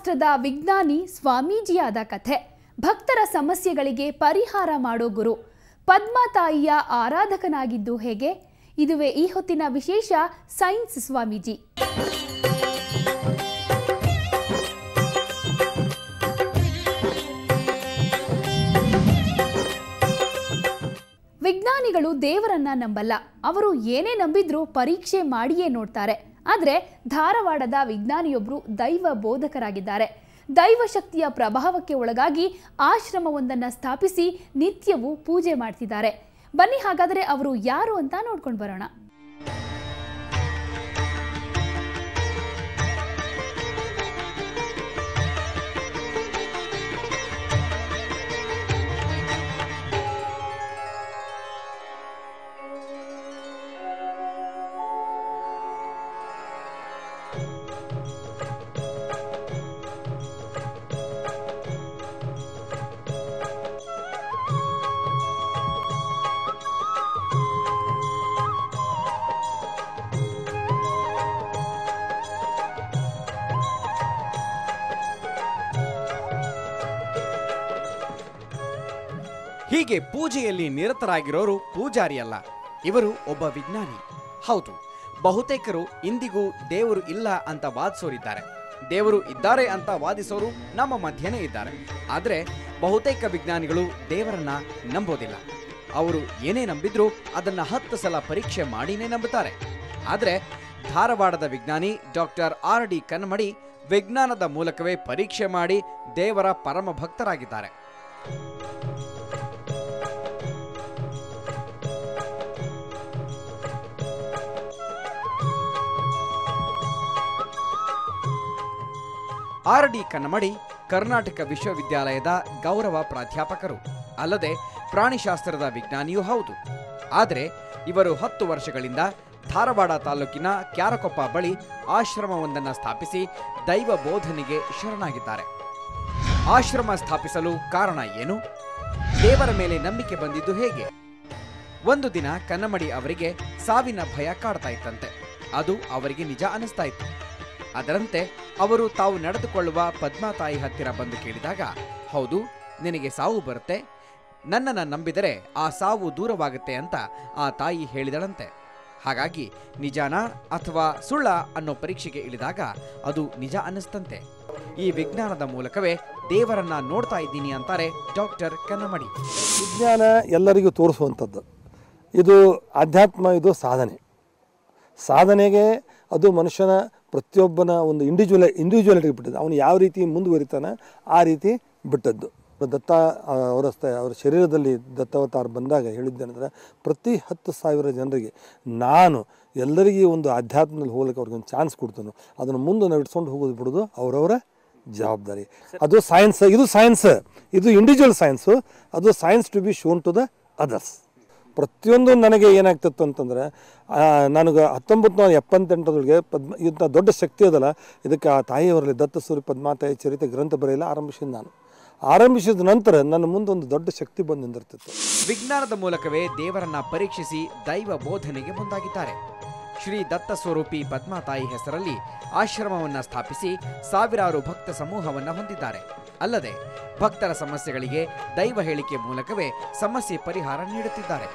ಮಹಾರಾಷ್ಟ್ರದ ವಿಜ್ಞಾನಿ ಸ್ವಾಮೀಜಿಯಾದ ಕಥೆ ಭಕ್ತರ ಸಮಸ್ಯೆಗಳಿಗೆ ಪರಿಹಾರ ಮಾಡೋ ಗುರು ಪದ್ಮತಾಯಿಯ ಆರಾಧಕನಾಗಿದ್ದು ಹೇಗೆ ಇದುವೇ ಈ ಹೊತ್ತಿನ ವಿಶೇಷ ಸೈನ್ಸ್ ಸ್ವಾಮೀಜಿ ವಿಜ್ಞಾನಿಗಳು ದೇವರನ್ನ ನಂಬಲ್ಲ ಅವರು ಏನೇ ನಂಬಿದ್ರೂ ಪರೀಕ್ಷೆ ಮಾಡಿಯೇ ನೋಡ್ತಾರೆ ಆದರೆ ಧಾರವಾಡದ ವಿಜ್ಞಾನಿಯೊಬ್ಬರು ದೈವ ಬೋಧಕರಾಗಿದ್ದಾರೆ ದೈವ ಶಕ್ತಿಯ ಪ್ರಭಾವಕ್ಕೆ ಒಳಗಾಗಿ ಆಶ್ರಮವೊಂದನ್ನು ಸ್ಥಾಪಿಸಿ ನಿತ್ಯವೂ ಪೂಜೆ ಮಾಡ್ತಿದ್ದಾರೆ ಬನ್ನಿ ಹಾಗಾದರೆ ಅವರು ಯಾರು ಅಂತ ನೋಡ್ಕೊಂಡು ಬರೋಣ ಹೀಗೆ ಪೂಜೆಯಲ್ಲಿ ನಿರತರಾಗಿರೋರು ಪೂಜಾರಿಯಲ್ಲ ಇವರು ಒಬ್ಬ ವಿಜ್ಞಾನಿ ಹೌದು ಬಹುತೇಕರು ಇಂದಿಗೂ ದೇವರು ಇಲ್ಲ ಅಂತ ವಾದಿಸೋರಿದ್ದಾರೆ ದೇವರು ಇದ್ದಾರೆ ಅಂತ ವಾದಿಸೋರು ನಮ್ಮ ಮಧ್ಯೆನೇ ಇದ್ದಾರೆ ಆದರೆ ಬಹುತೇಕ ವಿಜ್ಞಾನಿಗಳು ದೇವರನ್ನ ನಂಬೋದಿಲ್ಲ ಅವರು ಏನೇ ನಂಬಿದ್ರೂ ಅದನ್ನ ಹತ್ತು ಸಲ ಪರೀಕ್ಷೆ ಮಾಡಿನೇ ನಂಬುತ್ತಾರೆ ಆದರೆ ಧಾರವಾಡದ ವಿಜ್ಞಾನಿ ಡಾಕ್ಟರ್ ಆರ್ ಡಿ ಕನ್ಮಡಿ ವಿಜ್ಞಾನದ ಮೂಲಕವೇ ಪರೀಕ್ಷೆ ಮಾಡಿ ದೇವರ ಪರಮ ಭಕ್ತರಾಗಿದ್ದಾರೆ ಆರ್ ಡಿ ಕನ್ನಮಡಿ ಕರ್ನಾಟಕ ವಿಶ್ವವಿದ್ಯಾಲಯದ ಗೌರವ ಪ್ರಾಧ್ಯಾಪಕರು ಅಲ್ಲದೆ ಪ್ರಾಣಿಶಾಸ್ತ್ರದ ವಿಜ್ಞಾನಿಯೂ ಹೌದು ಆದರೆ ಇವರು ಹತ್ತು ವರ್ಷಗಳಿಂದ ಧಾರವಾಡ ತಾಲೂಕಿನ ಕ್ಯಾರಕೊಪ್ಪ ಬಳಿ ಆಶ್ರಮವೊಂದನ್ನು ಸ್ಥಾಪಿಸಿ ದೈವ ಬೋಧನೆಗೆ ಶರಣಾಗಿದ್ದಾರೆ ಆಶ್ರಮ ಸ್ಥಾಪಿಸಲು ಕಾರಣ ಏನು ದೇವರ ಮೇಲೆ ನಂಬಿಕೆ ಬಂದಿದ್ದು ಹೇಗೆ ಒಂದು ದಿನ ಕನ್ನಮಡಿ ಅವರಿಗೆ ಸಾವಿನ ಭಯ ಕಾಡ್ತಾ ಇತ್ತಂತೆ ಅದು ಅವರಿಗೆ ನಿಜ ಅನಿಸ್ತಾ ಇತ್ತು ಅದರಂತೆ ಅವರು ತಾವು ನಡೆದುಕೊಳ್ಳುವ ಪದ್ಮಾತಾಯಿ ಹತ್ತಿರ ಬಂದು ಕೇಳಿದಾಗ ಹೌದು ನಿನಗೆ ಸಾವು ಬರುತ್ತೆ ನನ್ನನ್ನು ನಂಬಿದರೆ ಆ ಸಾವು ದೂರವಾಗುತ್ತೆ ಅಂತ ಆ ತಾಯಿ ಹೇಳಿದಳಂತೆ ಹಾಗಾಗಿ ನಿಜಾನ ಅಥವಾ ಸುಳ್ಳ ಅನ್ನೋ ಪರೀಕ್ಷೆಗೆ ಇಳಿದಾಗ ಅದು ನಿಜ ಅನ್ನಿಸ್ತಂತೆ ಈ ವಿಜ್ಞಾನದ ಮೂಲಕವೇ ದೇವರನ್ನ ನೋಡ್ತಾ ಇದ್ದೀನಿ ಅಂತಾರೆ ಡಾಕ್ಟರ್ ಕನ್ನಮಡಿ ವಿಜ್ಞಾನ ಎಲ್ಲರಿಗೂ ತೋರಿಸುವಂಥದ್ದು ಇದು ಆಧ್ಯಾತ್ಮ ಇದು ಸಾಧನೆ ಸಾಧನೆಗೆ ಅದು ಮನುಷ್ಯನ ಪ್ರತಿಯೊಬ್ಬನ ಒಂದು ಇಂಡಿವಿಜುವಲ್ ಇಂಡಿವಿಜುವಲಿಟಿಗೆ ಬಿಟ್ಟದ್ದು ಅವನು ಯಾವ ರೀತಿ ಮುಂದುವರಿತಾನೆ ಆ ರೀತಿ ಬಿಟ್ಟದ್ದು ದತ್ತ ಆ, ಅವರ ಸ್ಥ- ಅವರ ಶರೀರದಲ್ಲಿ ದತ್ತಾವತಾರ ಬಂದಾಗ ಹೇಳಿದ್ದೇನೆಂದರೆ ಪ್ರತಿ ಹತ್ತು ಸಾವಿರ ಜನರಿಗೆ ನಾನು ಎಲ್ಲರಿಗೂ ಒಂದು ಆಧ್ಯಾತ್ಮದಲ್ಲಿ ಹೋಗ್ಲಿಕ್ಕೆ ಅವ್ರಿಗೆ ಒಂದು ಚಾನ್ಸ್ ಕೊಡ್ತಾನೋ ಅದನ್ನು ಮುಂದೆ ನಡೆಸ್ಕೊಂಡು ಹೋಗೋದು ಬಿಡೋದು ಅವರವರ ಜವಾಬ್ದಾರಿ ಅದು ಸೈನ್ಸ್ ಇದು ಸೈನ್ಸ್ ಇದು ಇಂಡಿವಿಜುವಲ್ ಸೈನ್ಸು ಅದು signs to be shown to the others ಪ್ರತಿಯೊಂದು ನನಗೆ ಏನಾಗ್ತಿತ್ತು ಅಂತಂದರೆ ನನಗೆ ಹತ್ತೊಂಬತ್ತು ನೂರ ಎಪ್ಪತ್ತೆಂಟರೊಳಗೆ ಪದ್ಮ ಇಂಥ ದೊಡ್ಡ ಶಕ್ತಿ ಅದಲ್ಲ ಇದಕ್ಕೆ ಆ ತಾಯಿಯವರಲ್ಲಿ ದತ್ತ ಸೂರ್ಯ ಪದ್ಮಾತಾಯಿ ಚರಿತೆ ಗ್ರಂಥ ಬರೆಯಲ್ಲ ಆರಂಭಿಸಿದ ನಾನು ಆರಂಭಿಸಿದ ನಂತರ ನನ್ನ ಮುಂದೆ ಒಂದು ದೊಡ್ಡ ಶಕ್ತಿ ಬಂದು ನಿಂದಿರ್ತಿತ್ತು ವಿಜ್ಞಾನದ ಮೂಲಕವೇ ದೇವರನ್ನ ಪರೀಕ್ಷಿಸಿ ದೈವ ಬೋಧನೆಗೆ ಮುಂದಾಗಿದ್ದಾರೆ ಶ್ರೀ ದತ್ತ ಸ್ವರೂಪಿ ಪದ್ಮಾತಾಯಿ ಹೆಸರಲ್ಲಿ ಆಶ್ರಮವನ್ನ ಸ್ಥಾಪಿಸಿ ಸಾವಿರಾರು ಭಕ್ತ ಸಮೂಹವನ್ನ ಹೊಂದಿದ್ದಾರೆ ಅಲ್ಲದೆ ಭಕ್ತರ ಸಮಸ್ಯೆಗಳಿಗೆ ದೈವ ಹೇಳಿಕೆ ಮೂಲಕವೇ ಸಮಸ್ಯೆ ಪರಿಹಾರ ನೀಡುತ್ತಿದ್ದಾರೆ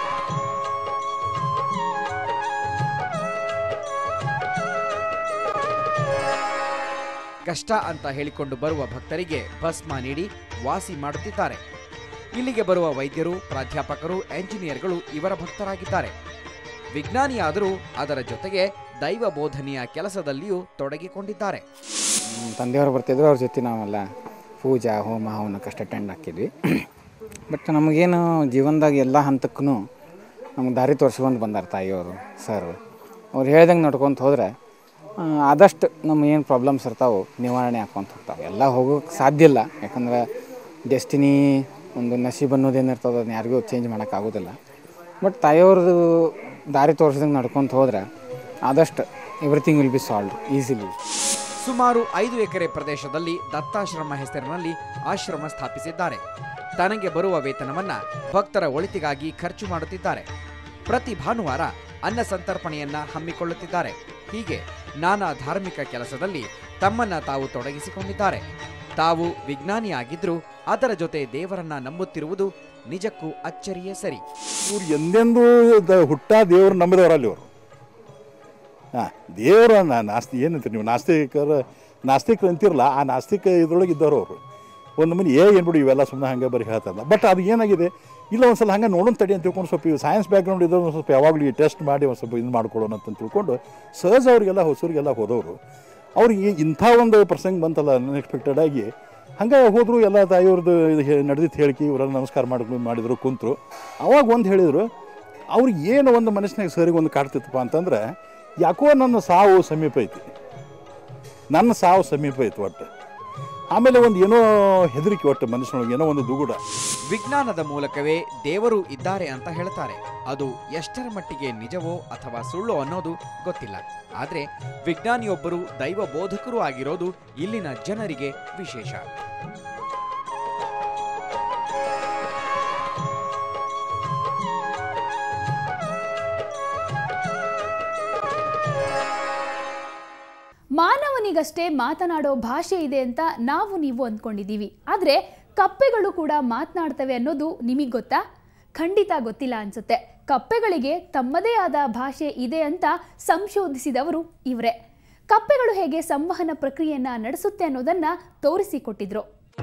ಕಷ್ಟ ಅಂತ ಹೇಳಿಕೊಂಡು ಬರುವ ಭಕ್ತರಿಗೆ ಭಸ್ಮ ನೀಡಿ ವಾಸಿ ಮಾಡುತ್ತಿದ್ದಾರೆ ಇಲ್ಲಿಗೆ ಬರುವ ವೈದ್ಯರು ಪ್ರಾಧ್ಯಾಪಕರು ಎಂಜಿನಿಯರ್ಗಳು ಇವರ ಭಕ್ತರಾಗಿದ್ದಾರೆ ವಿಜ್ಞಾನಿಯಾದರೂ ಅದರ ಜೊತೆಗೆ ದೈವ ಬೋಧನೆಯ ಕೆಲಸದಲ್ಲಿಯೂ ತೊಡಗಿಕೊಂಡಿದ್ದಾರೆ ನಮ್ಮ ತಂದೆಯವರು ಬರ್ತಿದ್ರು ಅವ್ರ ಜೊತೆ ನಾವೆಲ್ಲ ಪೂಜಾ ಹೋಮ ಅವನ್ನಕ್ಕಷ್ಟು ಅಟೆಂಡ್ ಹಾಕಿದ್ವಿ ಬಟ್ ನಮಗೇನು ಜೀವನದಾಗ ಎಲ್ಲ ಹಂತಕ್ಕೂ ನಮ್ಗೆ ದಾರಿ ತೋರಿಸ್ಕೊಂಡು ಬಂದಾರ ತಾಯಿಯವರು ಸರ್ ಅವ್ರು ಹೇಳ್ದಂಗೆ ನಡ್ಕೊಂತ ಹೋದ್ರೆ ಆ, ಆದಷ್ಟು ನಮ್ಮ ಏನು ಪ್ರಾಬ್ಲಮ್ಸ್ ಇರ್ತಾವೆ ನಿವಾರಣೆ ಹಾಕ್ಕೊಂತ ಹೋಗ್ತಾವೆ ಎಲ್ಲ ಹೋಗೋಕೆ ಸಾಧ್ಯ ಇಲ್ಲ ಯಾಕಂದ್ರೆ ಡೆಸ್ಟಿನಿ ಒಂದು ನಸೀಬ್ ಅನ್ನೋದೇನು ಇರ್ತದೆ ಅದನ್ನ ಯಾರಿಗೂ ಚೇಂಜ್ ಮಾಡೋಕ್ಕಾಗೋದಿಲ್ಲ ಬಟ್ ತಾಯಿಯವ್ರದ್ದು ದಾರಿ ತೋರಿಸ್ದಂಗೆ ನಡ್ಕೊಂತ ಹೋದ್ರೆ ಆದಷ್ಟು everything will be solve easily ಸುಮಾರು ಐದು ಎಕರೆ ಪ್ರದೇಶದಲ್ಲಿ ದತ್ತಾಶ್ರಮ ಹೆಸರಿನಲ್ಲಿ ಆಶ್ರಮ ಸ್ಥಾಪಿಸಿದ್ದಾರೆ ತನಗೆ ಬರುವ ವೇತನವನ್ನ ಭಕ್ತರ ಒಳಿತಿಗಾಗಿ ಖರ್ಚು ಮಾಡುತ್ತಿದ್ದಾರೆ ಪ್ರತಿ ಭಾನುವಾರ ಅನ್ನ ಸಂತರ್ಪಣೆಯನ್ನ ಹಮ್ಮಿಕೊಳ್ಳುತ್ತಿದ್ದಾರೆ ಹೀಗೆ ನಾನಾ ಧಾರ್ಮಿಕ ಕೆಲಸದಲ್ಲಿ ತಮ್ಮನ್ನ ತಾವು ತೊಡಗಿಸಿಕೊಂಡಿದ್ದಾರೆ ತಾವು ವಿಜ್ಞಾನಿಯಾಗಿದ್ರೂ ಅದರ ಜೊತೆ ದೇವರನ್ನ ನಂಬುತ್ತಿರುವುದು ನಿಜಕ್ಕೂ ಅಚ್ಚರಿಯೇ ಸರಿ ಇವ್ರು ಎಂದೆಂದೂ ದ- ಹುಟ್ಟ ದೇವ್ರು ನಂಬಿದವರಲ್ಲಿ ಇವರು ಹಾಂ ದೇವರ ನಾಸ್ತಿ ಏನಂತೀರಿ ನೀವು ನಾಸ್ತಿಕರ ನಾಸ್ತಿಕರು ಅಂತಿರಲ್ಲ ಆ ನಾಸ್ತಿಕ ಇದ್ರೊಳಗೆ ಇದ್ದವ್ರು ಅವರು ಒಂದು ಮಂದಿ ಏ ಏನು ಬಿಡು ಇವೆಲ್ಲ ಸುಮ್ಮನೆ ಹಂಗೆ ಬರೀ ಹೇಳ್ತಾರಲ್ಲ ಬಟ್ ಅದು ಏನಾಗಿದೆ ಇಲ್ಲ ಒಂದು ಸಲ ಹಂಗೆ ನೋಡೋಣ ತಡಿ ಅಂತ ತಿಳ್ಕೊಂಡು ಸ್ವಲ್ಪ ಇವು ಸೈನ್ಸ್ ಬ್ಯಾಕ್ಗ್ರೌಂಡ್ ಇದ್ದವ್ರು ಒಂದು ಸ್ವಲ್ಪ ಯಾವಾಗಲೂ ಟೆಸ್ಟ್ ಮಾಡಿ ಒಂದು ಸ್ವಲ್ಪ ಇದು ಮಾಡ್ಕೊಳ್ಳೋಣ ಅಂತ ತಿಳ್ಕೊಂಡು ಸಹಜ ಅವರಿಗೆಲ್ಲ ಹೊಸರಿಗೆಲ್ಲ ಹೋದವರು ಅವ್ರಿಗೆ ಇಂಥ ಒಂದು ಪ್ರಸಂಗ ಬಂತಲ್ಲ ಅನ್ಎಕ್ಸ್ಪೆಕ್ಟೆಡ್ ಆಗಿ ಹಂಗೆ ಹೋದರು ಎಲ್ಲ ತಾಯಿಯವ್ರದ್ದು ನಡೆದಿತ್ತು ಹೇಳಿಕೆ ಇವರೆಲ್ಲ ನಮಸ್ಕಾರ ಮಾಡಿ ಮಾಡಿದ್ರು ಕುಂತರು ಅವಾಗ ಒಂದು ಹೇಳಿದರು ಅವ್ರಿಗೆ ಏನು ಒಂದು ಮನಸ್ಸಿನಾಗ ಸರಿಗೆ ಒಂದು ಕಾಡ್ತಿತ್ತಪ್ಪ ಅಂತಂದ್ರೆ ಯಾಕೋ ನನ್ನ ಸಾವು ಸಮೀಪ ಐತಿ ನನ್ನ ಸಾವು ಸಮೀಪ ಐತಿ ಒಟ್ಟು ಆಮೇಲೆ ಒಂದು ಏನೋ ಹೆದರಿಕೆ ಒಟ್ಟು ಮನುಷ್ಯನೊಳಗೆ ಏನೋ ಒಂದು ದುಗುಡ ವಿಜ್ಞಾನದ ಮೂಲಕವೇ ದೇವರು ಇದ್ದಾರೆ ಅಂತ ಹೇಳ್ತಾರೆ ಅದು ಎಷ್ಟರ ಮಟ್ಟಿಗೆ ನಿಜವೋ ಅಥವಾ ಸುಳ್ಳು ಅನ್ನೋದು ಗೊತ್ತಿಲ್ಲ ಆದ್ರೆ ವಿಜ್ಞಾನಿಯೊಬ್ಬರು ದೈವ ಬೋಧಕರು ಆಗಿರೋದು ಇಲ್ಲಿನ ಜನರಿಗೆ ವಿಶೇಷ ಮಾನವನಿಗಷ್ಟೇ ಮಾತನಾಡೋ ಭಾಷೆ ಇದೆ ಅಂತ ನಾವು ನೀವು ಅಂದ್ಕೊಂಡಿದ್ದೀವಿ ಆದರೆ ಕಪ್ಪೆಗಳು ಕೂಡ ಮಾತನಾಡ್ತವೆ ಅನ್ನೋದು ನಿಮಗೆ ಗೊತ್ತಾ ಖಂಡಿತ ಗೊತ್ತಿಲ್ಲ ಅನ್ಸುತ್ತೆ ಕಪ್ಪೆಗಳಿಗೆ ತಮ್ಮದೇ ಆದ ಭಾಷೆ ಇದೆ ಅಂತ ಸಂಶೋಧಿಸಿದವರು ಇವರೇ ಕಪ್ಪೆಗಳು ಹೇಗೆ ಸಂವಹನ ಪ್ರಕ್ರಿಯೆಯನ್ನ ನಡೆಸುತ್ತೆ ಅನ್ನೋದನ್ನ ತೋರಿಸಿಕೊಟ್ಟಿದ್ರು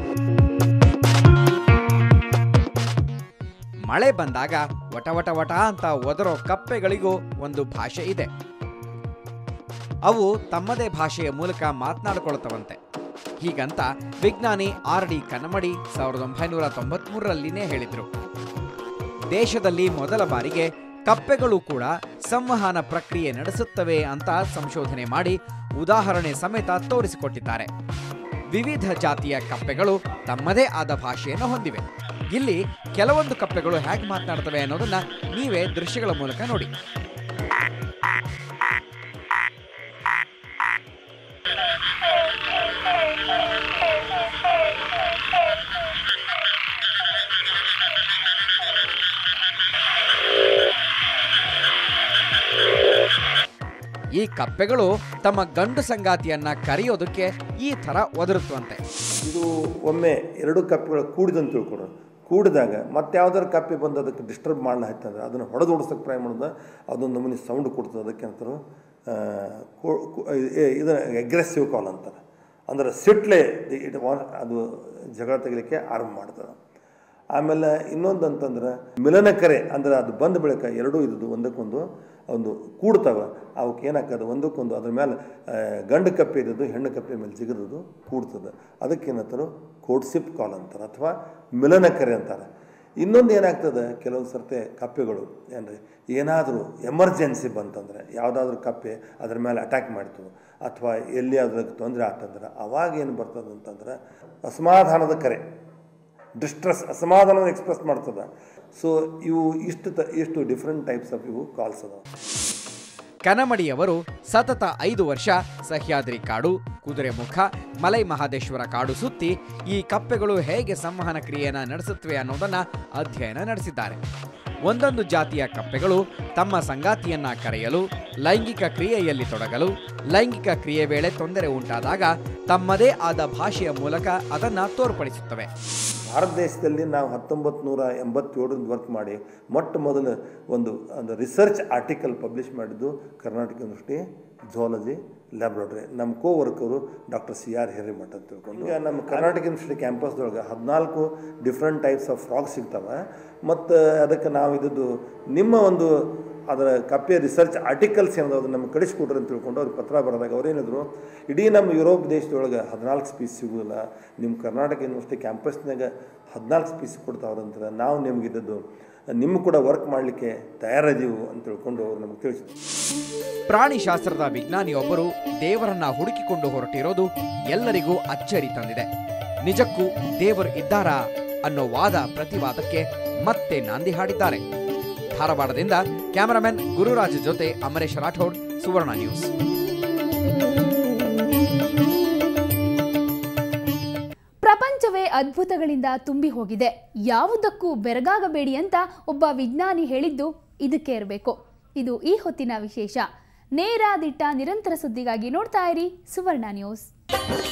ಮಳೆ ಬಂದಾಗ ವಟ ವಟ ವಟ ಅಂತ ಒದರೋ ಕಪ್ಪೆಗಳಿಗೂ ಒಂದು ಭಾಷೆ ಇದೆ ಅವು ತಮ್ಮದೇ ಭಾಷೆಯ ಮೂಲಕ ಮಾತನಾಡಿಕೊಳ್ತವಂತೆ ಹೀಗಂತ ವಿಜ್ಞಾನಿ ಆರ್ ಡಿ ಕನ್ನಮಡಿ ಸಾವಿರದ ಒಂಬೈನೂರ ತೊಂಬತ್ಮೂರರಲ್ಲಿನೇ ಹೇಳಿದ್ರು ದೇಶದಲ್ಲಿ ಮೊದಲ ಬಾರಿಗೆ ಕಪ್ಪೆಗಳು ಕೂಡ ಸಂವಹನ ಪ್ರಕ್ರಿಯೆ ನಡೆಸುತ್ತವೆ ಅಂತ ಸಂಶೋಧನೆ ಮಾಡಿ ಉದಾಹರಣೆ ಸಮೇತ ತೋರಿಸಿಕೊಟ್ಟಿದ್ದಾರೆ ವಿವಿಧ ಜಾತಿಯ ಕಪ್ಪೆಗಳು ತಮ್ಮದೇ ಆದ ಭಾಷೆಯನ್ನು ಹೊಂದಿವೆ ಇಲ್ಲಿ ಕೆಲವೊಂದು ಕಪ್ಪೆಗಳು ಹೇಗೆ ಮಾತನಾಡ್ತವೆ ಅನ್ನೋದನ್ನ ನೀವೇ ದೃಶ್ಯಗಳ ಮೂಲಕ ನೋಡಿ ಈ ಕಪ್ಪೆಗಳು ತಮ್ಮ ಗಂಡು ಸಂಗಾತಿಯನ್ನ ಕರೆಯೋದಕ್ಕೆ ಈ ತರ ಒದರುತ್ತವಂತೆ ಇದು ಒಮ್ಮೆ ಎರಡು ಕಪ್ಪೆಗಳು ಕೂಡಿದಂತ ತಿಳ್ಕೊಡು ಕೂಡಿದಾಗ ಮತ್ತೆ ಯಾವ್ದಾರು ಕಪ್ಪೆ ಬಂದು ಅದಕ್ಕೆ ಡಿಸ್ಟರ್ಬ್ ಮಾಡಲಾಯ್ತಂದ್ರೆ ಅದನ್ನು ಹೊಡೆದು ಓಡಿಸೋಕೆ ಟ್ರೈ ಮಾಡೋದು ಅದೊಂದು ನಮೂನಿ ಸೌಂಡ್ ಕೊಡ್ತದೆ ಅದಕ್ಕೆ ಅಂತಾರೆ ಇದು ಅಗ್ರೆಸಿವ್ ಕಾಲ್ ಅಂತಾರೆ ಅಂದ್ರೆ ಸಿಟ್ಲೆ ಇಟ್ ಅದು ಜಗಳ ತೆಗಿಲಿಕ್ಕೆ ಆರಂಭ ಮಾಡ್ತದೆ ಆಮೇಲೆ ಇನ್ನೊಂದು ಅಂತಂದ್ರೆ ಮಿಲನಕರೆ ಅಂದ್ರೆ ಅದು ಬಂದ ಬಳಿಕ ಎರಡೂ ಇದ್ದು ಒಂದಕ್ಕೊಂದು ಒಂದು ಕೂಡ್ತಾವೆ ಅವಕ್ಕೆ ಏನಾಗ್ತದೆ ಒಂದಕ್ಕೊಂದು ಅದ್ರ ಮೇಲೆ ಆ, ಗಂಡು ಕಪ್ಪೆ ಇದ್ದದ್ದು ಹೆಣ್ಣು ಕಪ್ಪೆ ಮೇಲೆ ಜಿಗಿದದು ಕೂಡ್ತದೆ ಅದಕ್ಕೆ ಏನಂತಾರೆ ಕೋಡ್ಸಿಪ್ ಕಾಲ್ ಅಂತಾರೆ ಅಥವಾ ಮಿಲನಕರೆ ಅಂತಾರೆ ಇನ್ನೊಂದು ಏನಾಗ್ತದೆ ಕೆಲವೊಂದು ಸರ್ತೆ ಕಪ್ಪೆಗಳು ಏನ್ರಿ ಏನಾದರೂ ಎಮರ್ಜೆನ್ಸಿ ಬಂತಂದ್ರೆ ಯಾವುದಾದ್ರೂ ಕಪ್ಪೆ ಅದ್ರ ಮೇಲೆ ಅಟ್ಯಾಕ್ ಮಾಡ್ತು ಅಥವಾ ಎಲ್ಲಿ ಅದಕ್ಕೆ ತೊಂದರೆ ಆಗ್ತಂದ್ರೆ ಅವಾಗ ಏನು ಬರ್ತದೆ ಅಂತಂದ್ರೆ ಅಸಮಾಧಾನದ ಕರೆ ಡಿಸ್ಟ್ರೆಸ್ ಅಸಮಾಧಾನ ಎಕ್ಸ್ಪ್ರೆಸ್ ಮಾಡ್ತದೆ ಸೊ ಇವು ಇಷ್ಟು ತ ಇಷ್ಟು ಡಿಫ್ರೆಂಟ್ ಟೈಪ್ಸ್ ಆಫ್ ಇವು ಕಾಲ್ಸ್ ಅದಾವೆ ಕನಮಡಿಯವರು ಸತತ ಐದು ವರ್ಷ ಸಹ್ಯಾದ್ರಿ ಕಾಡು ಕುದುರೆಮುಖ ಮಲೈ ಮಹಾದೇಶ್ವರ ಕಾಡು ಸುತ್ತಿ ಈ ಕಪ್ಪೆಗಳು ಹೇಗೆ ಸಂವಹನ ಕ್ರಿಯೆಯನ್ನ ನಡೆಸುತ್ತವೆ ಅನ್ನೋದನ್ನ ಅಧ್ಯಯನ ನಡೆಸಿದ್ದಾರೆ ಒಂದೊಂದು ಜಾತಿಯ ಕಪ್ಪೆಗಳು ತಮ್ಮ ಸಂಗಾತಿಯನ್ನ ಕರೆಯಲು ಲೈಂಗಿಕ ಕ್ರಿಯೆಯಲ್ಲಿ ತೊಡಗಲು ಲೈಂಗಿಕ ಕ್ರಿಯೆ ವೇಳೆ ತೊಂದರೆ ಉಂಟಾದಾಗ ತಮ್ಮದೇ ಆದ ಭಾಷೆಯ ಮೂಲಕ ಅದನ್ನ ತೋರ್ಪಡಿಸುತ್ತವೆ ಭಾರತ ದೇಶದಲ್ಲಿ ನಾವು ಹತ್ತೊಂಬತ್ತು ನೂರ ಎಂಬತ್ತೇಳರಿಂದ ವರ್ಕ್ ಮಾಡಿ ಮೊಟ್ಟ ಮೊದಲು ಒಂದು ಒಂದು ರಿಸರ್ಚ್ ಆರ್ಟಿಕಲ್ ಪಬ್ಲಿಷ್ ಮಾಡಿದ್ದು ಕರ್ನಾಟಕ ಯೂನಿವರ್ಸಿಟಿ ಝಾಲಜಿ ಲ್ಯಾಬ್ರೇಟರಿ ನಮ್ಮ coworker doctor C R Hiremath ಅಂತ ತಿಳ್ಕೊಂಡು ಈಗ ನಮ್ಮ ಕರ್ನಾಟಕ ಯೂನಿವರ್ಸಿಟಿ ಕ್ಯಾಂಪಸ್ದೊಳಗೆ ಹದಿನಾಲ್ಕು ಡಿಫ್ರೆಂಟ್ ಟೈಪ್ಸ್ ಆಫ್ ಫ್ರಾಕ್ಸ್ ಸಿಗ್ತವೆ ಮತ್ತು ಅದಕ್ಕೆ ನಾವು ಇದ್ದದ್ದು ನಿಮ್ಮ ಒಂದು ಅದರ ಕಪ್ಪೆ ರಿಸರ್ಚ್ ಆರ್ಟಿಕಲ್ಸ್ ಏನದು ಅದನ್ನು ನಮ್ಗೆ ಕಳಿಸ್ಕೊಡ್ರಿ ಅಂತ ತಿಳ್ಕೊಂಡು ಅವ್ರಿಗೆ ಪತ್ರ ಬರೆದಾಗ ಅವ್ರೇನಿದ್ರು ಇಡೀ ನಮ್ಮ ಯುರೋಪ್ ದೇಶದೊಳಗೆ ಹದಿನಾಲ್ಕು ಸ್ಪೀಸ್ ಸಿಗೋದಿಲ್ಲ ನಿಮ್ಮ ಕರ್ನಾಟಕ ಯೂನಿವರ್ಸಿಟಿ ಕ್ಯಾಂಪಸ್ನಾಗ ಹದಿನಾಲ್ಕು ಸ್ಪೀಸ್ ಕೊಡ್ತಾವ್ರಂದ್ರೆ ನಾವು ನಿಮಗಿದ್ದದ್ದು ನಿಮ್ಮ ಕೂಡ ವರ್ಕ್ ಮಾಡಲಿಕ್ಕೆ ತಯಾರಿದ್ದೀವಿ ಅಂತ ತಿಳ್ಕೊಂಡು ಅವ್ರು ನಮ್ಗೆ ತಿಳಿಸಿದ್ರು ಪ್ರಾಣಿಶಾಸ್ತ್ರದ ವಿಜ್ಞಾನಿಯೊಬ್ಬರು ದೇವರನ್ನ ಹುಡುಕಿಕೊಂಡು ಹೊರಟಿರೋದು ಎಲ್ಲರಿಗೂ ಅಚ್ಚರಿ ತಂದಿದೆ ನಿಜಕ್ಕೂ ದೇವರು ಇದ್ದಾರಾ ಅನ್ನೋ ವಾದ ಪ್ರತಿವಾದಕ್ಕೆ ಮತ್ತೆ ನಾಂದಿ ಹಾಡಿದ್ದಾರೆ ಧಾರವಾಡದಿಂದ ಕ್ಯಾಮರಾಮನ್ ಗುರುರಾಜ್ ಜೊತೆ ಅಮರೇಶ್ ರಾಠೋಡ್ ಸುವರ್ಣ ನ್ಯೂಸ್ ಪ್ರಪಂಚವೇ ಅದ್ಭುತಗಳಿಂದ ತುಂಬಿ ಹೋಗಿದೆ ಯಾವುದಕ್ಕೂ ಬೆರಗಾಗಬೇಡಿ ಅಂತ ಒಬ್ಬ ವಿಜ್ಞಾನಿ ಹೇಳಿದ್ದು ಇದಕ್ಕೆ ಇರಬೇಕು ಇದು ಈ ಹೊತ್ತಿನ ವಿಶೇಷ ನೇರ ದಿಟ್ಟ ನಿರಂತರ ಸುದ್ದಿಗಾಗಿ ನೋಡ್ತಾ ಇರಿ ಸುವರ್ಣ ನ್ಯೂಸ್ Thank